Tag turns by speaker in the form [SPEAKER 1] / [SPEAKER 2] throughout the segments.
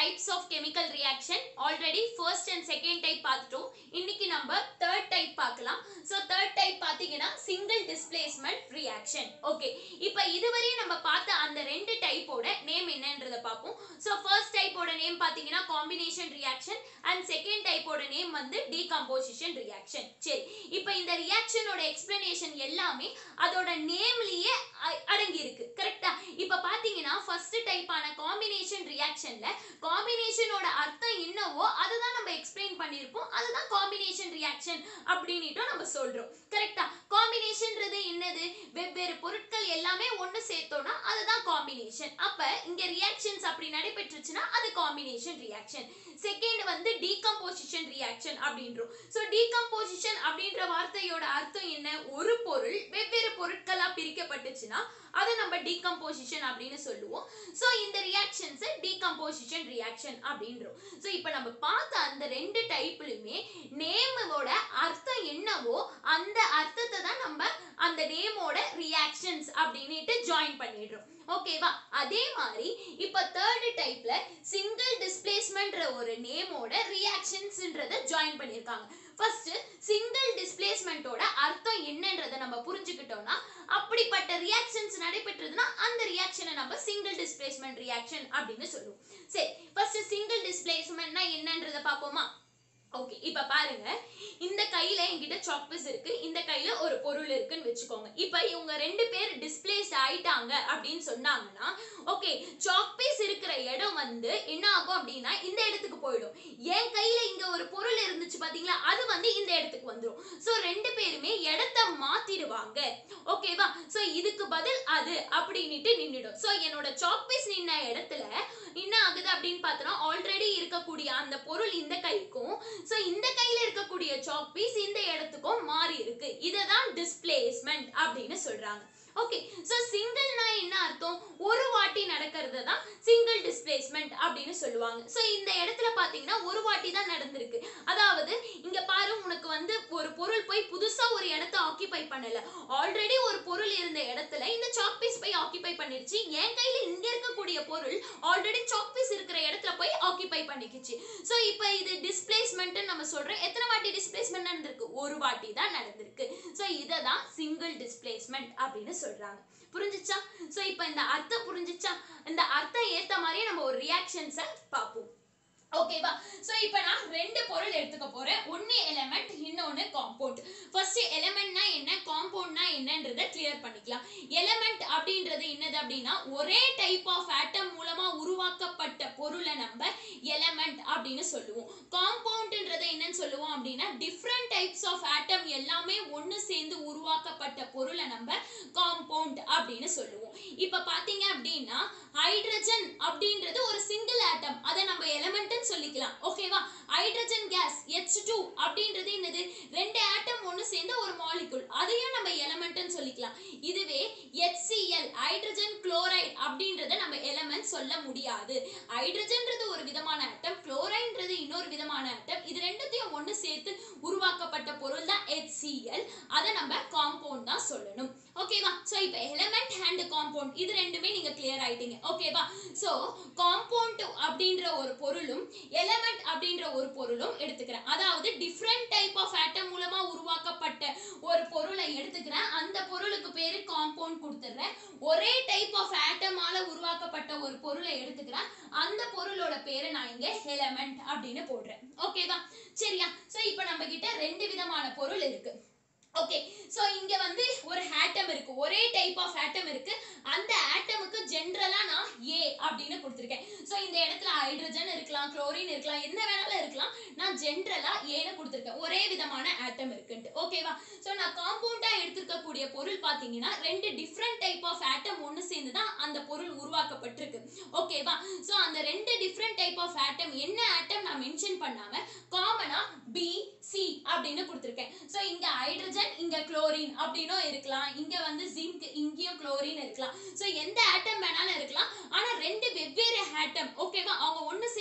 [SPEAKER 1] types of chemical reaction already first and second type பார்த்துட்டோம் இன்னைக்கு நம்ம தேர்ட் டைப் பார்க்கலாம் ஸோ தேர்ட் டைப் பார்த்தீங்கன்னா சிங்கிள் டிஸ்பிளேஸ்மெண்ட் ரியாக்ஷன் ஓகே இப்போ இதுவரையும் நம்ம பார்த்த அந்த ரெண்டு டைப்போட நேம் என்னன்றதை பார்ப்போம் ஸோ ஃபர்ஸ்ட் டைப்போட நேம் பார்த்தீங்கன்னா காம்பினேஷன் ரியாக்ஷன் அண்ட் செகண்ட் டைப்போட நேம் வந்து டீகம்போசிஷன் ரியாக்ஷன் சரி இப்போ இந்த ரியாக்ஷனோட எக்ஸ்பிளனேஷன் எல்லாமே அதோட நேம்லயே அடங்கி இருக்கு கரெக்டா இப்போ பார்த்தீங்கன்னா ஃபர்ஸ்ட் டைப்பான காம்பினேஷன் ரியாக்ஷன்ல காம்பினேஷனோட அர்த்தம் என்னவோ அதை தான் நம்ம எக்ஸ்பிளைன் பண்ணியிருப்போம் அதுதான் காம்பினேஷன் ரியாக்ஷன் அப்படின்னுட்டும் நம்ம சொல்றோம் கரெக்டா காம்பினேஷன்ன்றது என்னது வெவ்வேறு பொருட்கள் எல்லாமே ஒன்று சேர்த்தோம்னா அதுதான் காம்பினேஷன் அப்ப இங்க ரியாக்ஷன்ஸ் அப்படி நடைபெற்றுச்சுன்னா அது காம்பினேஷன் ரியாக்ஷன் செகண்ட் வந்து டீகம்போசிஷன் ரியாக்ஷன் அப்படின்றோம் ஸோ டீகம்போசிஷன் அப்படின்ற வார்த்தையோட அர்த்தம் என்ன ஒரு பொருள் வெவ்வேறு பொருட்களா பிரிக்கப்பட்டுச்சுன்னா அதை நம்ம டீகம்போசிஷன் அப்படின்னு சொல்லுவோம் ஸோ இந்த ரியாக்ஷன்ஸை டீகம்போசிஷன் ரியாக்ஷன் அப்படின்றோம் ஸோ இப்போ நம்ம பார்த்த அந்த ரெண்டு டைப்லையுமே நேமோட அர்த்தம் என்னவோ அந்த அர்த்தத்தை தான் நம்ம அந்த நேமோட ரியாக்ஷன்ஸ் அப்படின்னுட்டு ஜாயின் பண்ணிடுறோம் ஓகேவா அதே மாதிரி இப்போ தேர்ட் டைப்ல சிங்கிள் டிஸ்பிளேஸ்மெண்ட்ற ஒரு நேமோட ரியாக்ஷன்ஸ்ன்றத ஜாயின் பண்ணியிருக்காங்க ஃபர்ஸ்ட் சிங்கிள் டிஸ்பிளேஸ்மெண்ட்டோட அர்த்தம் என்னன்றதை நம்ம புரிஞ்சுக்கிட்டோம்னா அப்படிப்பட்ட ரியாக்ஷன்ஸ் நடைபெற்றதுன்னா அந்த ரியாக்ஷனை நம்ம சிங்கிள் டிஸ்பிளேஸ்மெண்ட் ரியாக்ஷன் அப்படின்னு சொல்லுவோம் சரி ஃபர்ஸ்ட் சிங்கிள் டிஸ்பிளேஸ்மெண்ட்னா என்னன்றதை பார்ப்போமா ஓகே இப்போ பாருங்க இந்த கையில என்கிட்ட சாக்பீஸ் இருக்கு இந்த கையில ஒரு பொருள் இருக்குன்னு வச்சுக்கோங்க இப்போ இவங்க ரெண்டு பேர் டிஸ்பிளேஸ் ஆயிட்டாங்க அப்படின்னு சொன்னாங்கன்னா ஓகே சாக்பீஸ் இருக்கிற இடம் வந்து என்ன ஆகும் அப்படின்னா இந்த இடத்துக்கு போயிடும் என் கையில இங்க ஒரு பொருள் இருந்துச்சு பாத்தீங்களா அது வந்து இந்த இடத்துக்கு வந்துடும் ஸோ ரெண்டு பேருமே இடத்த மாத்திடுவாங்க ஓகேவா ஸோ இதுக்கு பதில் அது அப்படின்னுட்டு நின்றுடும் ஸோ என்னோட சாக்பீஸ் நின்ன இடத்துல என்ன ஆகுது அப்படின்னு பார்த்தோம்னா ஆல்ரெடி இருக்கக்கூடிய அந்த பொருள் இந்த கைக்கும் ஸோ இந்த கையில இருக்கக்கூடிய சாக் பீஸ் இந்த இடத்துக்கும் மாறி இருக்கு இதை தான் டிஸ்பிளேஸ்மெண்ட் அப்படின்னு சொல்றாங்க ஓகே ஸோ சிங்கிள்னா என்ன அர்த்தம் ஒரு வாட்டி நடக்கிறது தான் சிங்கிள் டிஸ்பிளேஸ்மெண்ட் அப்படின்னு சொல்லுவாங்க ஸோ இந்த இடத்துல பார்த்தீங்கன்னா ஒரு வாட்டி தான் நடந்திருக்கு அதாவது இங்க பாரு உனக்கு வந்து ஒரு பொருள் போய் புதுசா ஒரு இடத்த ஆக்கிபை பண்ணல ஆல்ரெடி ஒரு பொருள் இருந்த இடத்துல இந்த சாக் பீஸ் போய் ஆக்கிபை பண்ணிருச்சு என் கையில இங்க இருக்கக்கூடிய பொருள் ஆல்ரெடி சாக் பீஸ் இருக்கிற இடத்துல போய் ஆக்கிபை பண்ணிக்கிச்சு ஸோ இப்போ இது டிஸ்பிளேஸ்மெண்ட் நம்ம சொல்றோம் எத்தனை வாட்டி டிஸ்பிளேஸ்மெண்ட் நடந்திருக்கு ஒரு வாட்டி தான் நடந்திருக்கு ஸோ இதை தான் சிங்கிள் டிஸ்பிளேஸ்மெண்ட் அப்படின்னு சொல்றாங்க புரிஞ்சுச்சா ஸோ இப்போ இந்த அர்த்தம் புரிஞ்சுச்சா இந்த அர்த்தம் ஏத்த மாதிரியே நம்ம ஒரு ரியாக்ஷன்ஸை பார்ப்போம் ஓகேவா ஸோ இப்போ நான் ரெண்டு பொருள் எடுத்துக்க போறேன் ஒன்று எலமெண்ட் இன்னொன்று காம்பவுண்ட் ஃபர்ஸ்ட் எலமெண்ட்னா என்ன காம்பவுண்ட்னா என்னன்றதை கிளியர் பண்ணிக்கலாம் எலமெண்ட் அப்படின்றது என்னது அப்படின்னா ஒரே டைப் ஆஃப் ஆட்டம் மூலமா உருவாக்கப்பட்ட பொருளை நம்ம எலமெண்ட் அப்படின்னு சொல்லுவோம் காம்பவுண்ட்ன்றதை என்னன்னு சொல்லுவோம் அப்படின்னா டிஃப்ரெண்ட் டைப்ஸ் ஆஃப் ஆட்டம் எல்லாமே ஒன்று சேர்ந்து உருவாக்கப்பட்ட பொருளை நம்ம காம்பவுண்ட் அப்படின்னு சொல்லுவோம் இப்போ பார்த்தீங்க அப்படின்னா ஹைட்ரஜன் அப்படின்றது ஒரு சிங்கிள் ஆட்டம் அதை நம்ம எலமெண்ட்னு சொல்லிக்கலாம் ஓகேவா ஹைட்ரஜன் கேஸ் எச் டூ அப்படின்றது என்னது ரெண்டு ஆட்டம் ஒன்று சேர்ந்த ஒரு மாலிகுல் அதையும் நம்ம எலமெண்ட்னு சொல்லிக்கலாம் இதுவே HCl ஹைட்ரஜன் குளோரைட் அப்படின்றத நம்ம எலமெண்ட் சொல்ல முடியாது ஹைட்ரஜன்ன்றது ஒரு விதமான ஆட்டம் குளோரைன்றது இன்னொரு விதமான ஆட்டம் இது ரெண்டுத்தையும் ஒன்று சேர்த்து உருவாக்கப்பட்ட பொருள் தான் HCl அதை நம்ம காம்பவுண்ட் தான் சொல்லணும் ஓகேவா ஸோ இப்போ எலமெண்ட் அண்ட் காம்பவுண்ட் இது ரெண்டுமே நீங்க கிளியர் ஆயிட்டீங்க ஓகேவா ஸோ காம்பவுண்ட் அப்படின்ற ஒரு பொருளும் எலமெண்ட் அப்படின்ற ஒரு பொருளும் எடுத்துக்கிறேன் அதாவது டிஃப்ரெண்ட் டைப் ஆஃப் ஆட்டம் மூலமா உருவாக்கப்பட்ட ஒரு பொருளை எடுத்துக்கிறேன் அந்த பொருளுக்கு பேரு காம்பவுண்ட் கொடுத்துட்றேன் ஒரே டைப் ஆஃப் ஆட்டமால உருவாக்கப்பட்ட ஒரு பொருளை எடுத்துக்கிறேன் அந்த பொருளோட பேரை நான் இங்க எலமெண்ட் அப்படின்னு போடுறேன் ஓகேவா சரியா ஸோ இப்போ நம்ம கிட்ட ரெண்டு விதமான பொருள் இருக்கு ஓகே ஸோ இங்க வந்து ஒரு ஆட்டம் இருக்கு ஒரே டைப் ஆஃப் ஆட்டம் இருக்கு அந்த ஆட்டமுக்கு ஜென்ரலா நான் ஏ அப்படின்னு கொடுத்துருக்கேன் ஸோ இந்த இடத்துல ஹைட்ரஜன் இருக்கலாம் குளோரின் இருக்கலாம் என்ன வேணாலும் இருக்கலாம் நான் ஜென்ரலா ஏன்னு கொடுத்துருக்கேன் ஒரே விதமான ஆட்டம் இருக்குன்ட்டு ஓகேவா ஸோ நான் காம்பவுண்டா எடுத்திருக்கக்கூடிய பொருள் பார்த்தீங்கன்னா ரெண்டு டிஃப்ரெண்ட் டைப் ஆஃப் ஆட்டம் ஒன்று சேர்ந்து தான் அந்த பொருள் உருவாக்கப்பட்டிருக்கு ஓகேவா ஸோ அந்த ரெண்டு டிஃப்ரெண்ட் டைப் ஆஃப் ஆட்டம் என்ன ஆட்டம் நான் மென்ஷன் பண்ணாம காமனா பி சி அப்படின்னு கொடுத்துருக்கேன் ஸோ இங்க ஹைட்ரஜன் இங்க குளோரின் அப்படின்னும் இருக்கலாம் இங்க வந்து ஜிங்க் இங்கேயும் குளோரின் இருக்கலாம் ஸோ எந்த ஆட்டம் வேணாலும் இருக்கலாம் ஆனா ரெண்டு வெவ்வேறு ஆட்டம் ஓகேவா அவங்க ஒன்று சேர்ந்த ஒரு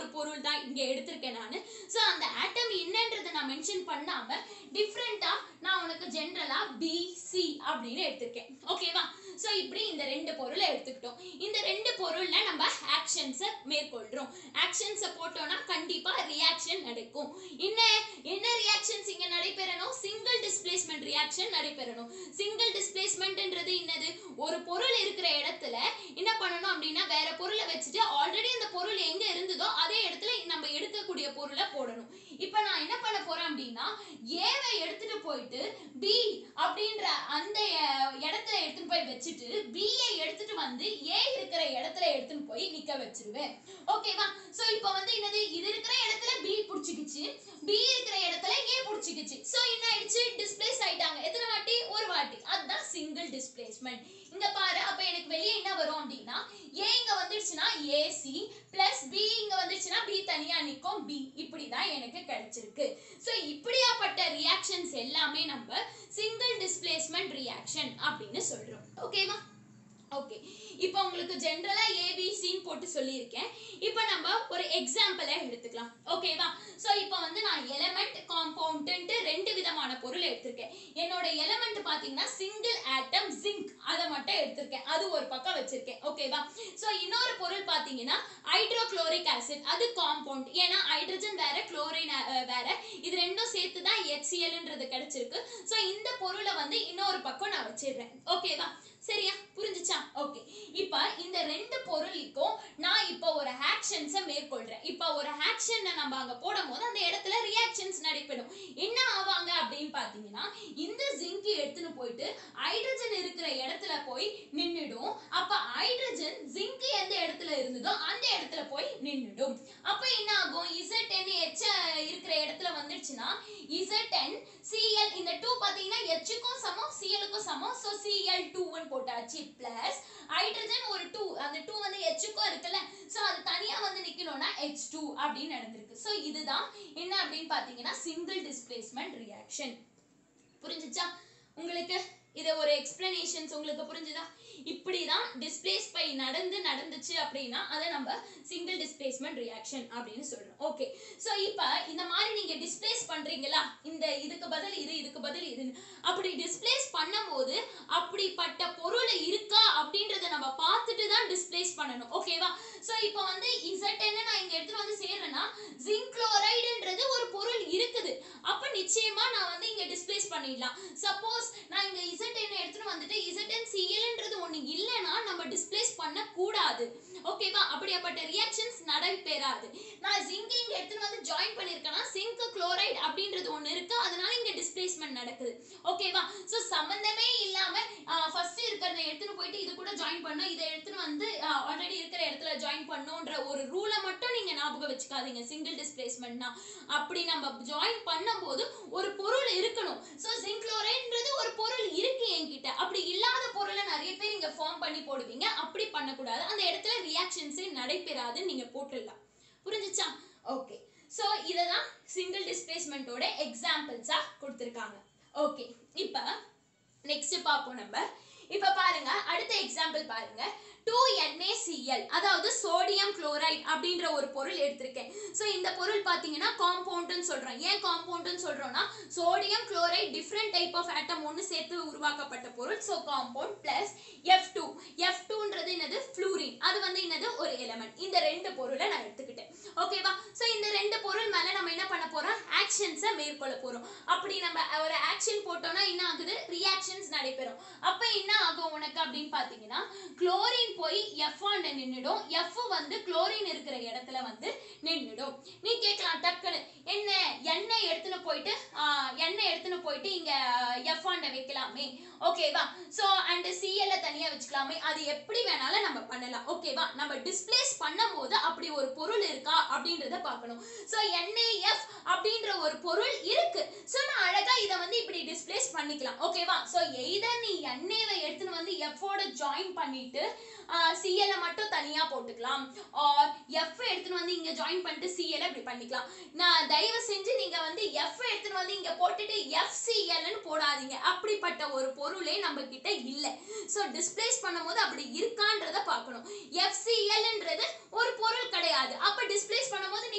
[SPEAKER 1] பொருள் தான் இங்க எடுத்திருக்கேன் நான் ஸோ அந்த ஆட்டம் என்னன்றதை நான் மென்ஷன் பண்ணாம டிஃப்ரெண்டா நான் உனக்கு ஜென்ரலா பி சி அப்படின்னு எடுத்திருக்கேன் ஓகேவா ஸோ இப்படி இந்த ரெண்டு பொருளை எடுத்துக்கிட்டோம் இந்த ரெண்டு பொருள்ல நம்ம ஆக்ஷன்ஸை மேற்கொள்றோம் ஆக்ஷன்ஸை போட்டோம்னா கண்டிப்பா ரியாக்ஷன் நடக்கும் என்ன என்ன ரியாக்ஷன்ஸ் இங்க நடைபெறணும் சிங்கிள் டிஸ்பிளேஸ்மெண்ட் ரியாக்ஷன் நடைபெறணும் சிங்கிள் டிஸ்பிளேஸ்மெண்ட்ன்றது என்னது ஒரு பொருள் இருக்கிற இடத்துல என்ன பண்ணணும் அப்படின்னா வேற பொருளை வச்சுட்டு ஆல்ரெடி அந்த பொருள் எங்க இருந்ததோ அதே இடத்துல நம்ம எடுக்கக்கூடிய பொருளை போடணும் இப்போ நான் என்ன பண்ண போறேன் அப்படின்னா ஏவை எடுத்துட்டு போயிட்டு பி அப்படின்ற அந்த அஹ், இடத்துல எடுத்துட்டு போய் வச்சுட்டு பியை எடுத்துட்டு வந்து ஏ இருக்கிற இடத்துல எடுத்துட்டு போய் நிக்க வச்சிருவேன் ஓகேவா சோ இப்போ வந்து என்னது இது இருக்கிற இடத்துல பி புடிச்சுக்கிச்சு பி இருக்கிற இடத்துல ஏ புடிச்சுக்கிச்சு சோ என்ன ஆயிடுச்சு டிஸ்பிளேஸ் ஆயிட்டாங்க எத்தனை வாட்டி ஒரு வாட்டி அதுதான் சிங்கிள் டிஸ்பிளேஸ்மெண்ட் இங்க பாரு அப்ப எனக்கு வெளியே என்ன வரும் அப்படின்னா ஏ இங்க வந்துடுச்சுன்னா ஏசி பிளஸ் பி இங்க வந்துடுச்சுன்னா பி தனியா நிக்கும் பி இப்படிதான் எனக்கு கிடைச்சிருக்கு சோ இப்படியாப்பட்ட ரியாக்ஷன்ஸ் எல்லாமே நம்ம சிங்கிள் டிஸ்பிளேஸ்மெண்ட் ரியாக்ஷன் அப்படின்னு சொல்றோம் ஓகேவா ஓகே இப்போ உங்களுக்கு ஜென்ரலா ஏபிசின்னு போட்டு சொல்லியிருக்கேன் இப்போ நம்ம ஒரு எக்ஸாம்பிளை எடுத்துக்கலாம் ஓகேவா ஸோ இப்போ வந்து நான் எலமெண்ட் காம்பவுண்ட்ன்ட்டு ரெண்டு விதமான பொருள் எடுத்திருக்கேன் என்னோட எலமெண்ட் பார்த்தீங்கன்னா சிங்கிள் ஆட்டம் ஜிங்க் அதை மட்டும் எடுத்திருக்கேன் அது ஒரு பக்கம் வச்சிருக்கேன் ஓகேவா ஸோ இன்னொரு பொருள் பார்த்தீங்கன்னா ஹைட்ரோக்ளோரிக் ஆசிட் அது காம்பவுண்ட் ஏன்னா ஹைட்ரஜன் வேற குளோரின் வேற இது ரெண்டும் சேர்த்து தான் HCl-ன்றது கிடைச்சிருக்கு ஸோ இந்த பொருளை வந்து இன்னொரு பக்கம் நான் வச்சிடுறேன் ஓகேவா சரியா புரிஞ்சுச்சா ஓகே இப்போ இந்த ரெண்டு பொருளுக்கும் நான் இப்போ ஒரு ஆக்ஷன்ஸை மேற்கொள்றேன் இப்போ ஒரு ஆக்ஷனை நம்ம அங்க போடும்போது அந்த இடத்துல ரியாக்ஷன்ஸ் நடைபெறும் என்ன ஆவாங்க அப்படின்னு பார்த்தீங்கன்னா இந்த ஜிங்க் எடுத்துன்னு போயிட்டு ஹைட்ரஜன் இருக்கிற இடத்துல போய் நின்னுடும் அப்ப ஹைட்ரஜன் ஜிங்க் எந்த இடத்துல இருந்ததோ அந்த இடத்துல போய் நின்னுடும் அப்ப என்ன ஆகும் இசட் எச் இருக்கிற இடத்துல வந்துடுச்சுன்னா இசட் சிஎல் இந்த டூ பாத்தீங்கன்னா ஹெச்சுக்கும் சமம் சிஎலுக்கும் சமம் ஸோ சிஎல் டூன்னு போட்டாச்சு பிளஸ் ஹைட்ரஜன் ஒரு டூ அந்த டூ வந்து ஹெச்சுக்கும் இருக்குல்ல ஸோ அது தனியா வந்து நிக்கணும்னா ஹெச் டூ அப்படின்னு நடந்திருக்கு ஸோ இதுதான் என்ன அப்படின்னு பாத்தீங்கன்னா சிங்கிள் டிஸ்பிளேஸ்மெண்ட் ரியாக்ஷன் புரிஞ்சுச்சா உங்களுக்கு இது ஒரு எக்ஸ்பிளனேஷன்ஸ் உங்களுக்கு புரிஞ்சுதா இப்படிதான் டிஸ்பிளேஸ் பை நடந்து நடந்துச்சு அப்படின்னா அதை நம்ம சிங்கிள் டிஸ்பிளேஸ்மெண்ட் ரியாக்ஷன் அப்படின்னு சொல்றோம் ஓகே ஸோ இப்போ இந்த மாதிரி நீங்க டிஸ்பிளேஸ் பண்றீங்களா இந்த இதுக்கு பதில் இது இதுக்கு பதில் இதுன்னு அப்படி டிஸ்பிளேஸ் பண்ணும்போது அப்படிப்பட்ட பொருள் இருக்கா அப்படின்றத நம்ம பார்த்துட்டு தான் டிஸ்பிளேஸ் பண்ணணும் ஓகேவா ஸோ இப்போ வந்து இசட் என்ன நான் இங்க எடுத்துட்டு வந்து சேர்றேன்னா ஜிங்க் குளோரைடுன்றது ஒரு பொருள் இருக்குது அப்ப நிச்சயமா நான் வந்து இங்க டிஸ்பிளேஸ் பண்ணிடலாம் சப்போஸ் நான் இங்க இசட் என்ன எடுத்துட்டு வந்துட்டு இசட் அண்ட் சிஎல்ன்றது ஒண்ணு இல்லைன்னா நம்ம டிஸ்பிளேஸ் பண்ண கூடாது ஓகேவா அப்படியாப்பட்ட ரியாக்ஷன்ஸ் நடைபெறாது நான் ஜிங்க் இங்க எடுத்துட்டு வந்து ஜாயின் பண்ணிருக்கேன்னா சிங்க் குளோரைடு அப்படின்றது ஒண்ணு இருக்கு அதனால இங்க டிஸ்பிளேஸ்மெண்ட் நடக்குது ஓகேவா சோ சம்பந்தமே இல்லாம ஃபர்ஸ்ட் இருக்கிறத எடுத்துட்டு போயிட்டு இது கூட ஜாயின் பண்ணோம் இதை எடுத்துட்டு வந்து ஆல்ரெடி இருக்கிற இடத்துல ஜாயின் பண்ணோன்ற ஒரு ரூலை மட்டும் நீங்க ஞாபகம் வச்சுக்காதீங்க சிங்கிள் டிஸ்பிளேஸ்மெண்ட்னா அப்படி நம்ம ஜாயின் பண்ணும்போது ஒரு பொருள் இருக்கணும் ஸோ ஜிங்க் குளோரைடுன்றது ஒரு பொருள் இருக்கு என்கிட்ட அப்படி இல்லாத பொருளை நிறைய பேர் இங்க ஃபார்ம் பண்ணி போடுவீங்க அப்படி பண்ணக்கூடாது அந்த இடத்துல ரியாக்ஷன்ஸே நடைபெறாதுன்னு நீங்க போட்டுடலாம் புரிஞ்சுச்சா ஓகே ஸோ இதை தான் சிங்கிள் டிஸ்பிளேஸ்மெண்ட்டோட எக்ஸாம்பிள்ஸா கொடுத்துருக்காங்க ஓகே இப்போ நெக்ஸ்ட் பார்ப்போம் நம்ம இப்போ பாருங்க அடுத்த எக்ஸாம்பிள் பாருங்க டூ NaCl அதாவது சோடியம் குளோரைட் அப்படின்ற ஒரு பொருள் எடுத்திருக்கேன் ஸோ இந்த பொருள் பார்த்தீங்கன்னா காம்பவுண்டுன்னு சொல்றோம் ஏன் காம்பவுண்டுன்னு சொல்றோம்னா sodium chloride different type of atom ஒன்று சேர்த்து உருவாக்கப்பட்ட பொருள் so compound plus F two F டூன்றது என்னது ஃப்ளூரின் அது வந்து என்னது ஒரு எலமெண்ட் இந்த ரெண்டு பொருளை நான் எடுத்துக்கிட்டேன் ஓகேவா ஸோ இந்த ரெண்டு பொருள் மேலே நம்ம என்ன பண்ண போறோம் ஆக்ஷன்ஸை மேற்கொள்ள போறோம் அப்படி நம்ம ஒரு ஆக்ஷன் போட்டோம்னா என்ன ஆகுது ரியாக்ஷன்ஸ் நடைபெறும் அப்போ என்ன ஆகும் உனக்கு அப்படின்னு பார்த்தீங்கன்னா குளோரின் போய் எஃப் ஆண்ட நின்னுடும் எஃப் வந்து குளோரின் இருக்கிற இடத்துல வந்து நின்னுடும் நீ கேட்கலாம் டக்குன்னு என்ன எண்ணெய் எடுத்துன்னு போயிட்டு ஆஹ், எண்ணெய் எடுத்துன்னு போயிட்டு இங்க எஃப் ஆண்ட வைக்கலாமே ஓகேவா ஸோ அண்ட் சிஎல்ல தனியா வச்சுக்கலாமே அது எப்படி வேணாலும் நம்ம பண்ணலாம் ஓகேவா நம்ம டிஸ்பிளேஸ் பண்ணும்போது அப்படி ஒரு பொருள் இருக்கா அப்படின்றத பார்க்கணும் ஸோ என்ஏஎஃப் அப்படின்ற ஒரு பொருள் இருக்கு ஸோ நான் அழகா இதை வந்து இப்படி டிஸ்பிளேஸ் பண்ணிக்கலாம் ஓகேவா ஸோ எய்தர் நீ என்ஏவை எடுத்துன்னு வந்து எஃபோட ஜாயின் பண்ணிட்டு சிஎல்ல மட்டும் தனியா போட்டுக்கலாம் ஆர் எஃப் எடுத்துன்னு வந்து இங்க ஜாயின் பண்ணிட்டு சிஎல் இப்படி பண்ணிக்கலாம் நான் தயவு செஞ்சு நீங்க வந்து எஃப் எடுத்துன்னு வந்து இங்க போட்டுட்டு எஃப்சிஎல்னு போடாதீங்க அப்படிப்பட்ட ஒரு பொருளே நம்ம கிட்ட இல்ல ஸோ டிஸ்பிளேஸ் பண்ணும்போது அப்படி இருக்கான்றத பார்க்கணும் எஃப்சிஎல்ன்றது ஒரு பொருள் கிடையாது அப்ப டிஸ்பிளேஸ் பண்ணும்போது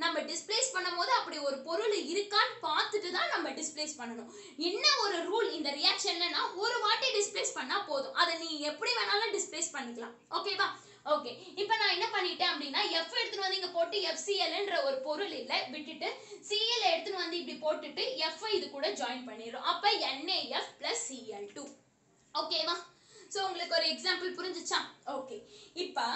[SPEAKER 1] நம்ம டிஸ்பிளேஸ் பண்ணும்போது அப்படி ஒரு பொருள் இருக்கான்னு பார்த்துட்டு தான் நம்ம டிஸ்பிளேஸ் பண்ணணும் என்ன ஒரு ரூல் இந்த ரியாக்ஷன்லனா ஒரு வாட்டி டிஸ்பிளேஸ் பண்ணா போதும் அதை நீ எப்படி வேணாலும் டிஸ்பிளேஸ் பண்ணிக்கலாம் ஓகேவா ஓகே இப்போ நான் என்ன பண்ணிட்டேன் அப்படின்னா எஃப் எடுத்துட்டு வந்து இங்க போட்டு எஃப்சிஎல்ன்ற ஒரு பொருள் இல்ல விட்டுட்டு சிஎல் எடுத்துட்டு வந்து இப்படி போட்டுட்டு எஃப் இது கூட ஜாயின் பண்ணிடுறோம் அப்ப என்ஏஎஃப் பிளஸ் சிஎல் டூ ஓகேவா ஸோ உங்களுக்கு ஒரு எக்ஸாம்பிள் புரிஞ்சுச்சா ஓகே இப்போ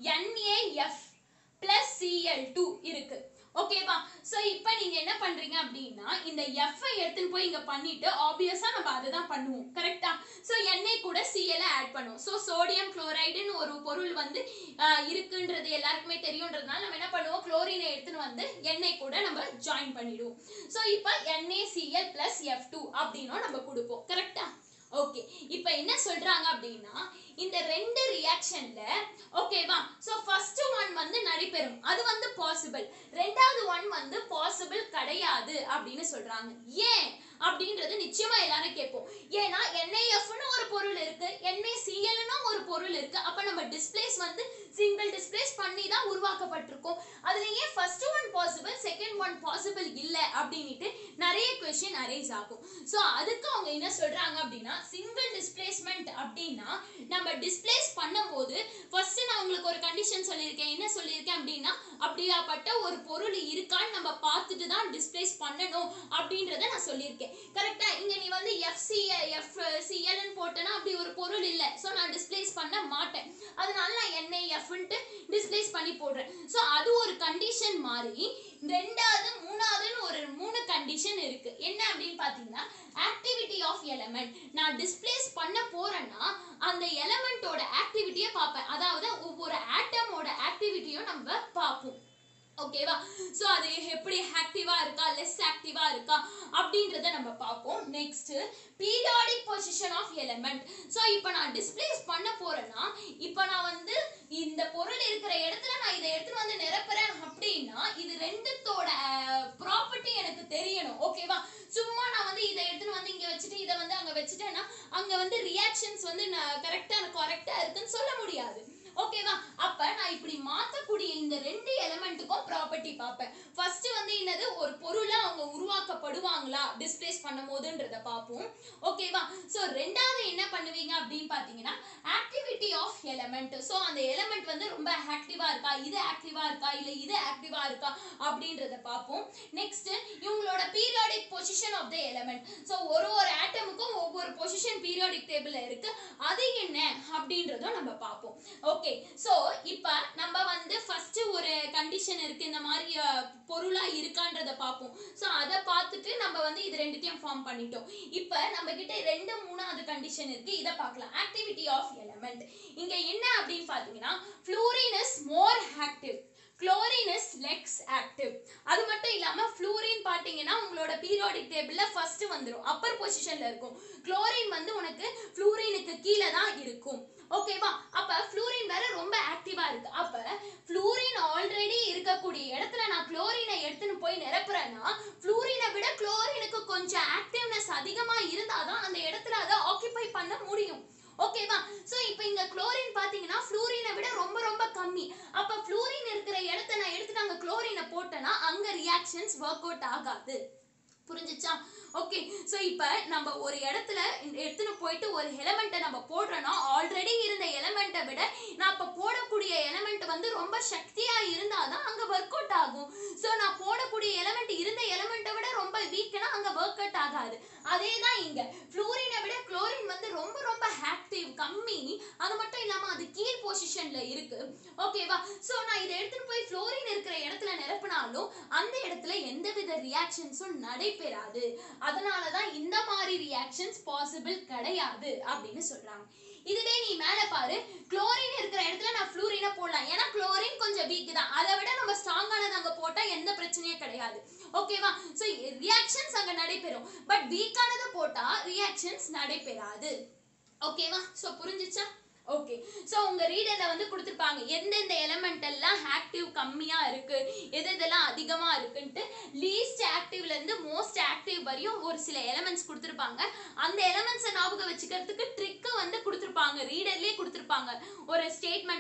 [SPEAKER 1] என்ஏஎஃப் பிளஸ் சிஎல் டூ இருக்கு ஓகேவா ஸோ இப்போ நீங்க என்ன பண்றீங்க அப்படின்னா இந்த எஃப் எடுத்துன்னு போய் இங்க பண்ணிட்டு ஆப்வியஸா நம்ம அதை தான் பண்ணுவோம் கரெக்டா ஸோ எண்ணெய் கூட சிஎல் ஆட் பண்ணுவோம் ஸோ சோடியம் குளோரைடுன்னு ஒரு பொருள் வந்து ஆஹ், இருக்குன்றது எல்லாருக்குமே தெரியுன்றதுனால நம்ம என்ன பண்ணுவோம் குளோரினை எடுத்துன்னு வந்து எண்ணெய் கூட நம்ம ஜாயின் பண்ணிடுவோம் ஸோ இப்போ என்ஏசிஎல் பிளஸ் எஃப் டூ அப்படின்னும் நம்ம கொடுப்போம் கரெக்டா ஓகே இப்போ என்ன சொல்றாங்க அப்படின்னா இந்த ரெண்டு ரியாக்ஷன்ல ஓகேவா சோ ஃபர்ஸ்ட் ஒன் வந்து நடைபெறும் அது வந்து பாசிபிள் ரெண்டாவது ஒன் வந்து பாசிபிள் கிடையாது அப்படின்னு சொல்றாங்க ஏன் அப்படின்றது நிச்சயமா எல்லாரும் கேட்போம் ஏன்னா என்ஐஎஃப்னு ஒரு பொருள் இருக்கு என்ஐசிஎல்னு ஒரு பொருள் இருக்கு அப்ப நம்ம டிஸ்பிளேஸ் வந்து சிங்கிள் டிஸ்பிளேஸ் பண்ணி தான் உருவாக்கப்பட்டிருக்கோம் அதுல ஏன் first one possible second one possible இல்ல அப்படின்னுட்டு நிறைய கொஸ்டின் அரைஸ் ஆகும் ஸோ அதுக்கு அவங்க என்ன சொல்றாங்க அப்படின்னா சிங்கிள் டிஸ்பிளேஸ்மெண்ட் அப்படின்னா நம்ம டிஸ்பிளேஸ் பண்ணும்போது ஃபர்ஸ்ட் நான் உங்களுக்கு ஒரு கண்டிஷன் சொல்லியிருக்கேன் என்ன சொல்லியிருக்கேன் அப்படின்னா அப்படியாப்பட்ட ஒரு பொருள் இருக்கான்னு நம்ம பார்த்துட்டு தான் டிஸ்பிளேஸ் பண்ணணும் அப்படின்றத நான் சொல்லியிருக்கேன் கரெக்டா இங்க நீ வந்து எஃப்சி எஃப் சிஎல்னு போட்டேன்னா அப்படி ஒரு பொருள் இல்லை ஸோ நான் டிஸ்பிளேஸ் பண்ண மாட்டேன் அதனால நான் என்ஐஎஃப்ன்ட்டு டிஸ்பிளேஸ் பண்ணி போடுறேன் ஸோ அது ஒரு கண்டிஷன் மாறி ரெண்டாவது மூணாவதுன்னு ஒரு மூணு கண்டிஷன் இருக்கு என்ன அப்படின்னு பார்த்தீங்கன்னா ஆக்டிவிட்டி ஆஃப் எலமெண்ட் நான் டிஸ்பிளேஸ் பண்ண போறேன்னா அந்த எலமெண்டோட ஆக்டிவிட்டியை பார்ப்பேன் அதாவது ஒவ்வொரு ஆட்டமோட ஆக்டிவிட்டியும் நம்ம பார்ப்போம் ஓகேவா ஸோ அது எப்படி ஆக்டிவா இருக்கா லெஸ் ஆக்டிவா இருக்கா அப்படின்றத நம்ம பார்ப்போம் next periodic position of element so இப்போ நான் டிஸ்பிளேஸ் பண்ண போறேன்னா இப்போ நான் வந்து இந்த பொருள் இருக்கிற இடத்துல நான் இதை எடுத்துட்டு வந்து நிரப்புறேன் அப்படின்னா இது ரெண்டுத்தோட ப்ராப்பர்ட்டி எனக்கு தெரியணும் ஓகேவா சும்மா நான் வந்து இதை எடுத்துட்டு வந்து இங்க வச்சுட்டு இதை வந்து அங்க வச்சுட்டேன்னா அங்க வந்து ரியாக்ஷன்ஸ் வந்து கரெக்டா கரெக்டா இருக்குன்னு சொல்ல முடியாது ஓகேவா அப்ப நான் இப்படி மாத்தக்கூடிய இந்த ரெண்டு எலிமெண்ட்டுக்கும் ப்ராப்பர்ட்டி பார்ப்பேன் ஃபர்ஸ்ட் வந்து என்னது ஒரு பொருளை அவங்க உருவாக்கப்படுவாங்களா டிஸ்பிளேஸ் பண்ணும் போதுன்றத பார்ப்போம் ஓகேவா ஸோ ரெண்டாவது என்ன பண்ணுவீங்க அப்படின்னு பார்த்தீங்கன்னா ஆக்டிவிட்டி ஆஃப் எலமெண்ட் ஸோ அந்த எலமெண்ட் வந்து ரொம்ப ஆக்டிவா இருக்கா இது ஆக்டிவா இருக்கா இல்லை இது ஆக்டிவா இருக்கா அப்படின்றத பார்ப்போம் நெக்ஸ்ட் இவங்களோட periodic position of the element so ஒரு ஒரு ஆட்டமுக்கும் ஒவ்வொரு பொசிஷன் பீரியாடிக் டேபிள்ல இருக்கு அது என்ன அப்படின்றதும் நம்ம பார்ப்போம் ஓகே ஸோ இப்போ நம்ம வந்து ஃபர்ஸ்ட் ஒரு கண்டிஷன் இருக்கு இந்த மாதிரி அஹ், பொருளா இருக்கான்றத பார்ப்போம் ஸோ அதை பார்த்துட்டு நம்ம வந்து இது ரெண்டுத்தையும் ஃபார்ம் பண்ணிட்டோம் இப்போ நம்ம கிட்ட ரெண்டு மூணாவது கண்டிஷன் இருக்கு இதை பார்க்கலாம் ஆக்டிவிட்டி ஆஃப் எலமெண்ட் இங்க என்ன அப்படின்னு பார்த்தீங்கன்னா fluorine is more active chlorine is less active அது மட்டும் இல்லாம ஃப்ளூரின் பாத்தீங்கன்னா உங்களோட பீரியாடிக் டேபிள்ல ஃபர்ஸ்ட் வந்துரும் அப்பர் பொசிஷன்ல இருக்கும் குளோரின் வந்து உனக்கு ஃப்ளூரினுக்கு கீழே தான் இருக்கும் ஓகேவா அப்ப ஃப்ளூரின் வேற ரொம்ப ஆக்டிவா இருக்கு அப்ப ஃப்ளூரின் ஆல்ரெடி இருக்கக்கூடிய இடத்துல நான் குளோரினை எடுத்துன்னு போய் நிரப்புறேன்னா ஃப்ளூரினை விட குளோரினுக்கு கொஞ்சம் ஆக்டிவ்னஸ் அதிகமா இருந்தாதான் அந்த இடத்துல அதை ஆக்கிபை பண்ண முடியும் ஓகேவா சோ இப்போ இங்க குளோரின் பாத்தீங்கன்னா ஃப்ளூரினை விட ரொம்ப ரொம்ப கம்மி அப்ப ஃப்ளூரின் இருக்கிற இடத்த நான் எடுத்துட்டு அங்க குளோரினை போட்டேன்னா அங்க ரியாக்ஷன்ஸ் ஒர்க் அவுட் ஆகாது புரிஞ்சுச்சா ஓகே ஸோ இப்போ நம்ம ஒரு இடத்துல இந்த எடுத்துன்னு போயிட்டு ஒரு எலமெண்ட்டை நம்ம போடுறோன்னா ஆல்ரெடி இருந்த எலமெண்ட்டை விட நான் இப்போ போடக்கூடிய எலமெண்ட் வந்து ரொம்ப சக்தியாக இருந்தால் தான் அங்கே ஒர்க் அவுட் ஆகும் ஸோ நான் போடக்கூடிய எலமெண்ட் இருந்த எலமெண்ட்டை விட ரொம்ப வீக்னா அங்கே ஒர்க் அவுட் ஆகாது அதே தான் இங்கே ஃப்ளூரினை விட குளோரின் வந்து ரொம்ப ரொம்ப ஆக்டிவ் கம்மி அது மட்டும் இல்லாமல் அது கீழ் பொசிஷனில் இருக்கு ஓகேவா ஸோ நான் இதை எடுத்துன்னு போய் ஃப்ளோரின் இருக்கிற இடத்துல நிரப்பினாலும் அந்த இடத்துல எந்தவித ரியாக்ஷன்ஸும் நடைபெறாது அதனால தான் இந்த மாதிரி ரியாக்ஷன்ஸ் பாசிபிள் கிடையாது அப்படின்னு சொல்றாங்க இதுவே நீ மேல பாரு குளோரின் இருக்கிற இடத்துல நான் ஃப்ளூரினை போடலாம் ஏன்னா குளோரின் கொஞ்சம் வீக் தான் அதை விட நம்ம ஸ்ட்ராங்கானது அங்க போட்டா எந்த பிரச்சனையும் கிடையாது ஓகேவா ஸோ ரியாக்ஷன்ஸ் அங்க நடைபெறும் பட் வீக்கானதை போட்டா ரியாக்ஷன்ஸ் நடைபெறாது ஓகேவா ஸோ புரிஞ்சுச்சா ஓகே ஸோ உங்க ரீடர்ல வந்து கொடுத்துருப்பாங்க எந்தெந்த எலமெண்ட் எல்லாம் ஆக்டிவ் கம்மியா இருக்கு எது எதெல்லாம் அதிகமா இருக்குன்ட்டு லீஸ்ட் ஆக்டிவ்ல இருந்து மோஸ்ட் ஆக்டிவ் வரையும் ஒரு சில எலமெண்ட்ஸ் கொடுத்துருப்பாங்க அந்த எலமெண்ட்ஸை ஞாபகம் வச்சுக்கிறதுக்கு ட்ரிக்கு வந்து கொடுத்துருப்பாங்க ரீடர்லயே கொடுத்துருப்பாங்க ஒரு ஸ்டேட்மெண்ட்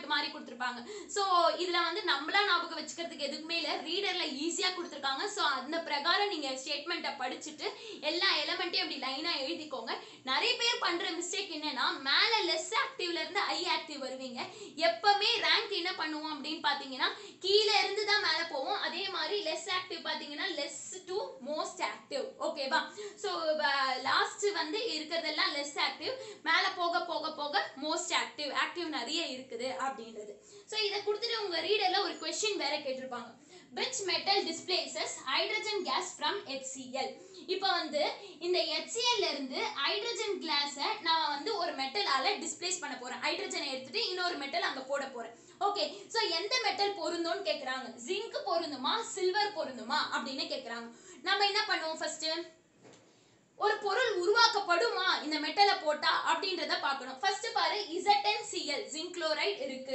[SPEAKER 1] மாதிரி கொடுத்துருப்பாங்க ஸோ இதுல வந்து நம்மளா ஞாபகம் வச்சுக்கிறதுக்கு எதுக்குமே இல்லை ரீடர்ல ஈஸியா கொடுத்துருக்காங்க ஸோ அந்த பிரகாரம் நீங்க ஸ்டேட்மெண்ட்டை படிச்சுட்டு எல்லா எலமெண்ட்டையும் அப்படி லைனா எழுதிக்கோங்க நிறைய பேர் பண்ற மிஸ்டேக் என்னன்னா மேல லெஸ் ஆக்டிவ்ல இருந்து ஐ ஆக்டிவ் வருவீங்க எப்பவுமே ரேங்க் என்ன பண்ணுவோம் அப்படின்னு பாத்தீங்கன்னா கீழே இருந்து தான் மேல போவோம் அதே மாதிரி லெஸ் ஆக்டிவ் பாத்தீங்கன்னா லெஸ் டு மோஸ்ட் ஆக்டிவ் ஓகேவா ஸோ லாஸ்ட் வந்து இருக்கிறதெல்லாம் லெஸ் ஆக்டிவ் மேல போக போக போக மோஸ்ட் ஆக்டிவ் ஆக்டிவ் நிறைய இருக்குது அப்படின்றது ஸோ இதை கொடுத்துட்டு உங்க ரீடர்ல ஒரு கொஸ்டின் வேற கேட்டிருப்பாங்க which metal displaces hydrogen gas from HCl இப்போ வந்து இந்த HCl ல இருந்து ஹைட்ரஜன் கிளாஸை நான் வந்து ஒரு மெட்டலால டிஸ்ப்ளேஸ் பண்ண போறேன் ஹைட்ரஜனை எடுத்துட்டு இன்னொரு மெட்டல் அங்க போட போறேன் ஓகே சோ எந்த மெட்டல் பொருந்தும்னு கேக்குறாங்க ஜிங்க் பொருந்துமா சில்வர் பொருந்துமா அப்படின்னு கேக்குறாங்க நம்ம என்ன பண்ணுவோம் ஃபர்ஸ்ட் ஒரு பொருள் உருவாக்கப்படுமா இந்த மெட்டலை போட்டா அப்படின்றத பார்க்கணும் ஃபர்ஸ்ட் பாரு ZnCl ஜிங்க் குளோரைட் இருக்கு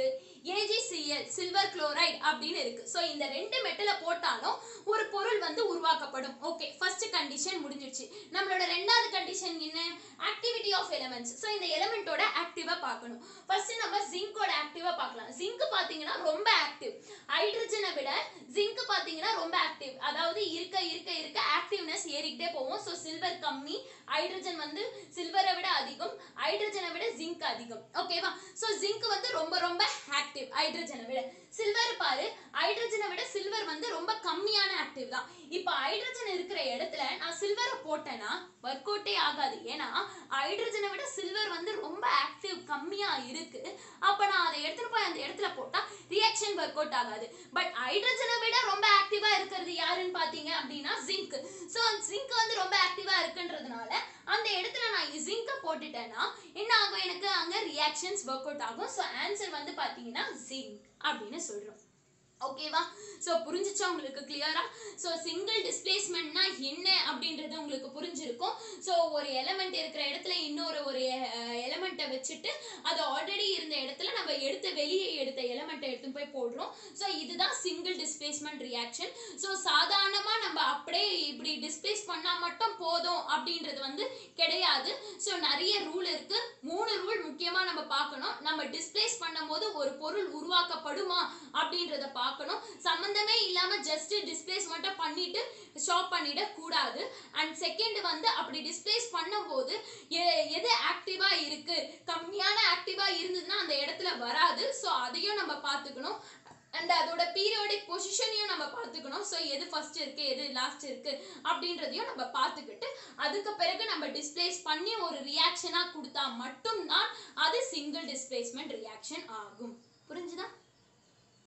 [SPEAKER 1] AgCl சில்வர் குளோரைட் அப்படின்னு இருக்கு ஸோ இந்த ரெண்டு மெட்டலை போட்டாலும் ஒரு பொருள் வந்து உருவாக்கப்படும் ஓகே ஃபர்ஸ்ட் கண்டிஷன் முடிஞ்சிடுச்சு நம்மளோட ரெண்டாவது கண்டிஷன் என்ன ஆக்டிவிட்டி ஆஃப் எலிமெண்ட்ஸ் ஸோ இந்த எலிமெண்ட்டோட ஆக்டிவா பார்க்கணும் ஃபர்ஸ்ட் நம்ம ஜிங்கோட ஆக்டிவா பார்க்கலாம் ஜிங்க் பாத்தீங்கன்னா ரொம்ப ஆக்டிவ் ஹைட்ரஜனை விட ஜிங்க் பாத்தீங்கன்னா ரொம்ப ஆக்டிவ் அதாவது இருக்க இருக்க இருக்க ஆக்டிவ்னஸ் ஏறிக்கிட்டே போகும் ஸோ சில்வர் கம்மி ஹைட்ரஜன் வந்து சில்வரை விட அதிகம் ஹைட்ரஜனை விட ஜிங்க் அதிகம் ஓகேவா ஸோ ஜிங்க் வந்து ரொம்ப ரொம்ப ஆக்டிவ் ஹைட்ரஜனை விட சில்வர் பாரு ஹைட்ரஜனை விட சில்வர் வந்து ரொம்ப கம்மியான ஆக்டிவ் தான் இப்போ ஹைட்ரஜன் இருக்கிற இடத்துல நான் சில்வரை போட்டேன்னா ஒர்க் அவுட்டே ஆகாது ஏன்னா ஹைட்ரஜனை விட சில்வர் வந்து ரொம்ப ஆக்டிவ் கம்மியா இருக்கு அப்ப நான் அதை எடுத்துட்டு போய் அந்த இடத்துல போட்டா ரியாக்ஷன் ஒர்க் அவுட் ஆகாது பட் ஹைட்ரஜனை விட ரொம்ப ஆக்டிவா இருக்கிறது யாருன்னு பாத்தீங்க அப்படின்னா ஜிங்க் ஸோ ஜிங்க் வந்து ரொம்ப ஆக்டிவா இருக்குன்றதுனால அந்த இடத்துல நான் ஜிங்க போட்டுட்டேன்னா என்ன ஆகும் எனக்கு அங்க ரியாக்ஷன்ஸ் ஒர்க் அவுட் ஆகும் ஸோ ஆன்சர் வந்து பாத்தீங்கன்னா ஜிங்க் அப்படின்னு சொல்றோம் ஓகேவா ஸோ புரிஞ்சிச்சா உங்களுக்கு கிளியரா ஸோ சிங்கிள் டிஸ்பிளேஸ்மெண்ட்னா என்ன அப்படின்றது உங்களுக்கு புரிஞ்சிருக்கும் ஸோ ஒரு எலமெண்ட் இருக்கிற இடத்துல இன்னொரு ஒரு எலமெண்ட்டை வச்சுட்டு அது ஆல்ரெடி இருந்த இடத்துல நம்ம எடுத்த வெளியே எடுத்த எலமெண்ட்டை எடுத்து போய் போடுறோம் ஸோ இதுதான் சிங்கிள் டிஸ்பிளேஸ்மெண்ட் ரியாக்ஷன் ஸோ சாதாரணமாக நம்ம அப்படியே இப்படி டிஸ்பிளேஸ் பண்ணால் மட்டும் போதும் அப்படின்றது வந்து கிடையாது ஸோ நிறைய ரூல் இருக்கு மூணு ரூல் முக்கியமாக நம்ம பார்க்கணும் நம்ம டிஸ்பிளேஸ் பண்ணும்போது ஒரு பொருள் உருவாக்கப்படுமா அப்படின்றத பார்க்கணும் சம்மந்தமே இல்லாம ஜஸ்ட் டிஸ்பிளேஸ் மட்டும் பண்ணிட்டு ஸ்டாப் பண்ணிட கூடாது அண்ட் செகண்ட் வந்து அப்படி டிஸ்பிளேஸ் பண்ணும்போது எ- எது ஆக்டிவா இருக்கு கம்மியான ஆக்டிவா இருந்ததுன்னா அந்த இடத்துல வராது ஸோ அதையும் நம்ம பார்த்துக்கணும் அண்ட் அதோட பீரியோடிக் பொசிஷனையும் நம்ம பார்த்துக்கணும் ஸோ எது ஃபர்ஸ்ட் இருக்கு எது லாஸ்ட் இருக்கு அப்படின்றதையும் நம்ம பார்த்துக்கிட்டு அதுக்கு பிறகு நம்ம டிஸ்பிளேஸ் பண்ணி ஒரு ரியாக்ஷனா கொடுத்தா மட்டும்தான் அது சிங்கிள் டிஸ்பிளேஸ்மெண்ட் ரியாக்ஷன் ஆகும் புரிஞ்சுதா